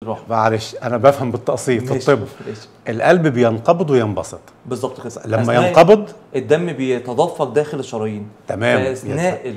بالراحه معلش انا بفهم بالتقسيط في ماشي، الطب ماشي. القلب بينقبض وينبسط بالظبط كده لما أثناء ينقبض الدم بيتدفق داخل الشرايين تمام. فاثناء ال...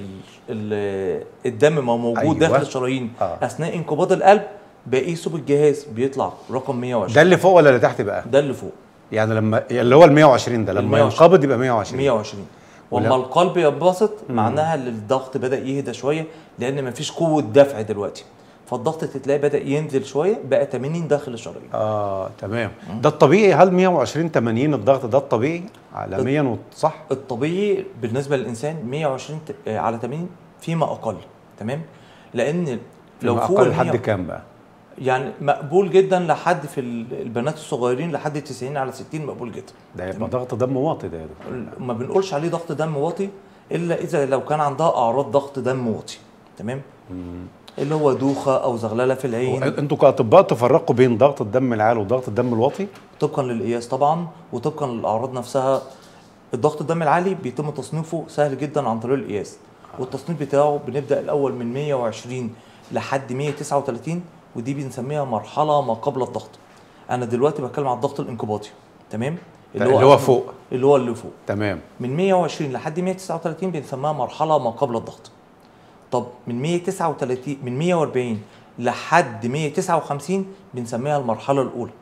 ال... الدم ما موجود أيوة. أيوة. داخل الشرايين آه. اثناء انقباض القلب بقيسه بالجهاز بيطلع رقم 120 ده اللي فوق ولا اللي تحت بقى ده اللي فوق يعني لما اللي هو ال 120 ده لما 120. ينقبض يبقى 120 120 ولا- واما القلب ينبسط معناها ان الضغط بدا يهدى شويه لان مفيش قوه دفع دلوقتي فالضغط تلاقي بدا ينزل شويه بقى 80 داخل الشرايين اه تمام ده الطبيعي هل 120 80 الضغط ده الطبيعي عالميا صح الطبيعي بالنسبه للانسان 120 ت- آه، على 80 فيما اقل تمام لان لو لو فوق اقل ال لحد 100 كام بقى يعني مقبول جدا لحد في ال- البنات الصغيرين لحد 90 على 60 مقبول جدا ده يبقى ضغط دم واطي ده يا دكتور ما بنقولش عليه ضغط دم واطي الا اذا لو كان عندها اعراض ضغط دم واطي تمام اللي هو دوخه او زغلله في العين انتوا كاطباء تفرقوا بين ضغط الدم العالي وضغط الدم الواطي طبقا للقياس طبعا وطبقا للاعراض نفسها الضغط الدم العالي بيتم تصنيفه سهل جدا عن طريق القياس والتصنيف بتاعه بنبدا الاول من 120 لحد 139 ودي بنسميها مرحله ما قبل الضغط انا دلوقتي بتكلم على الضغط الانقباضي تمام اللي هو أصلاً- فوق. اللي هو اللي فوق تمام من 120 لحد 139 بنسميها مرحله ما قبل الضغط طب من 139 من 140 لحد 159 بنسميها المرحله الاولى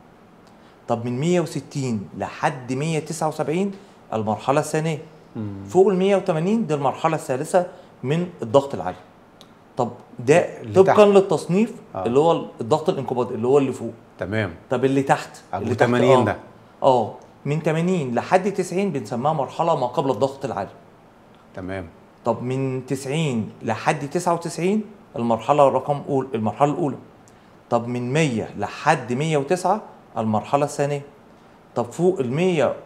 طب من 160 لحد 179 المرحله الثانيه فوق ال 180 دي المرحله الثالثه من الضغط العالي طب ده اللي طبقا تحت. للتصنيف آه. اللي هو الضغط الانقباضي اللي هو اللي فوق تمام طب اللي تحت أبو اللي تحت 80 آه. ده. اه من 80 لحد 90 بنسميها مرحله ما قبل الضغط العالي تمام طب من 90 لحد 99 المرحله رقم أول المرحله الاولى طب من 100 لحد 109 المرحله الثانيه طب فوق ال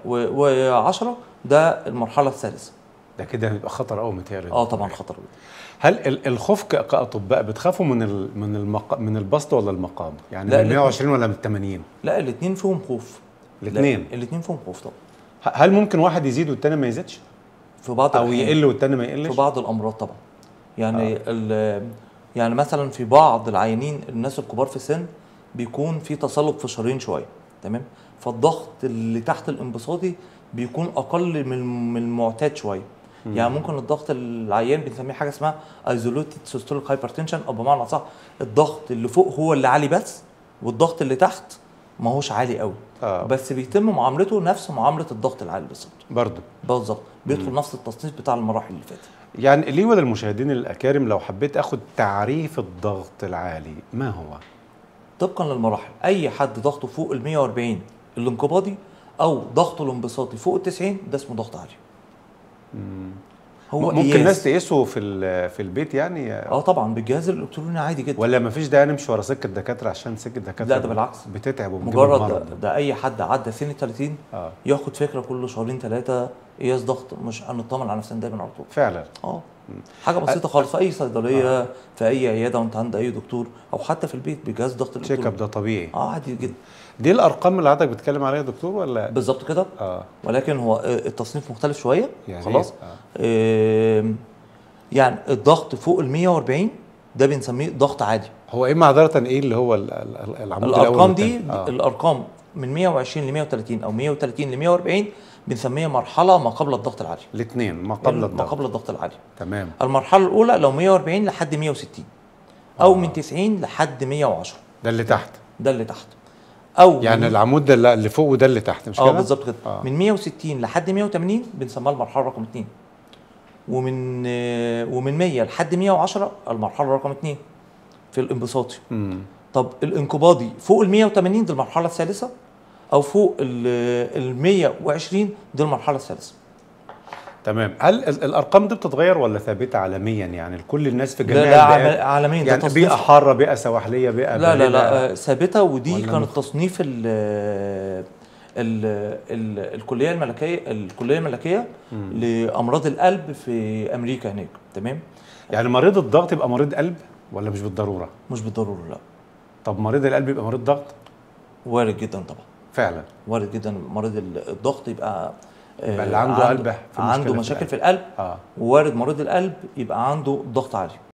110 ده المرحله الثالثه ده كده هيبقى خطر قوي متهيألي اه طبعا خطر جدا. هل ال- الخوف ك- كاطباء بتخافوا من ال من المق... من البسط ولا المقام؟ يعني لا، من الاتنين. 120 ولا من 80 لا الاثنين فيهم خوف الاتنين؟ الاثنين فيهم خوف طبعا ه- هل ممكن واحد يزيد والتاني ما يزيدش؟ في بعض او الأحيان. يقل والتاني ما يقلش؟ في بعض الامراض طبعا يعني آه. يعني مثلا في بعض العيانين الناس الكبار في السن بيكون في تصلب في الشرايين شويه تمام فالضغط اللي تحت الانبساطي بيكون اقل من من المعتاد شويه يعني ممكن الضغط العيان بنسميه حاجه اسمها ايزوليتد سيستوليك هايبرتنشن او بمعنى صح الضغط اللي فوق هو اللي عالي بس والضغط اللي تحت ما هوش عالي قوي آه. بس بيتم معاملته نفس معامله الضغط العالي بالظبط برضه بالظبط بيدخل نفس التصنيف بتاع المراحل اللي فاتت يعني ليه وللمشاهدين الاكارم لو حبيت اخد تعريف الضغط العالي ما هو؟ طبقا للمراحل اي حد ضغطه فوق ال 140 الانقباضي او ضغطه الانبساطي فوق ال 90 ده اسمه ضغط عالي هو ممكن قياس. الناس تقيسه في ال- في البيت يعني اه طبعا بالجهاز الالكتروني عادي جدا ولا ما فيش داعي نمشي ورا سكه دكاتره عشان سكه دكاتره لا، ده بالعكس. بتتعب وبتجيب مجرد المرض ده, ده اي حد عدى سن 30 اه ياخد فكره كل شهرين ثلاثه قياس ضغط مش هنطمن على نفسنا دايما على طول فعلا اه حاجه بسيطه خالص في اي صيدليه في اي عياده وانت عند اي دكتور او حتى في البيت بجهاز ضغط تشيك اب الالكتروني ده طبيعي اه عادي جدا دي الارقام اللي حضرتك بتتكلم عليها يا دكتور ولا بالظبط كده اه ولكن هو آه، التصنيف مختلف شويه يعني خلاص إيه؟ آم، يعني الضغط فوق ال 140 ده بنسميه ضغط عادي هو ايه معذره ايه اللي هو ال- ال- العمود الأول الارقام دي والتاني؟ آه. الارقام من 120 ل 130 او 130 ل 140 بنسميها مرحله ما قبل الضغط العالي الاثنين ما قبل ما الضغط قبل الضغط العالي تمام المرحله الاولى لو 140 لحد 160 او من 90 لحد 110 ده اللي تحت ده اللي تحت او يعني من- العمود ده اللي اللي فوق وده اللي تحت مش كده اه بالظبط كده آه. من 160 لحد 180 بنسميها المرحله رقم 2 ومن آه، ومن 100 لحد 110 المرحله رقم 2 في الانبساطي امم طب الانقباضي فوق ال 180 دي المرحله الثالثه او فوق ال 120 دي المرحله الثالثه تمام هل ال- الارقام دي بتتغير ولا ثابته عالميا يعني لكل الناس في جميع لا لا البيئات؟ عم- عالميا ده يعني تصنيف بيئه حاره بيئه سواحليه بيئه لا لا باردة؟ لا آه، ثابته ودي ولا كان مخ- تصنيف ال ال ال الكليه الملكيه الكليه الملكيه لامراض القلب في امريكا هناك تمام يعني مريض الضغط يبقى مريض قلب ولا مش بالضروره مش بالضروره لا طب مريض القلب يبقى مريض ضغط وارد جدا طبعا فعلا وارد جدا مريض ال- الضغط يبقى آه، يبقى اللي عنده قلب في مشكلة عنده في مشاكل القلب. في القلب اه ووارد مريض القلب يبقى عنده ضغط عالي